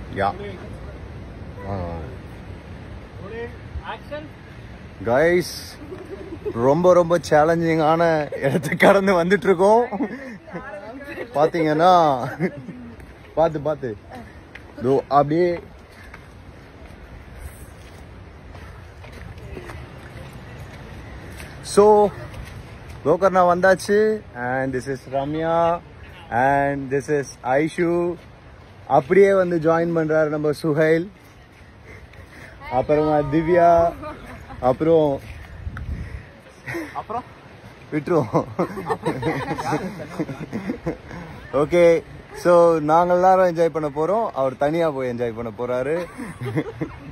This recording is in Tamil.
யா ஆக்ஷன் கைஸ் ரொம்ப ரொம்ப சேலஞ்சிங்கான இடத்தை கடந்து வந்துட்டு இருக்கோம் பாத்தீங்கன்னா பார்த்து பார்த்து இதோ அப்படியே ஸோ கோகர்ணா வந்தாச்சு and this is Ramya and this is Aishu அப்படியே வந்து ஜாயின் பண்றாரு நம்ம சுஹைல் அப்புறமா திவ்யா அப்புறம் அப்புறம் விட்டுருவோம் ஓகே ஸோ நாங்கள் எல்லாரும் என்ஜாய் பண்ண போகிறோம் அவர் தனியாக போய் என்ஜாய் பண்ண போகிறாரு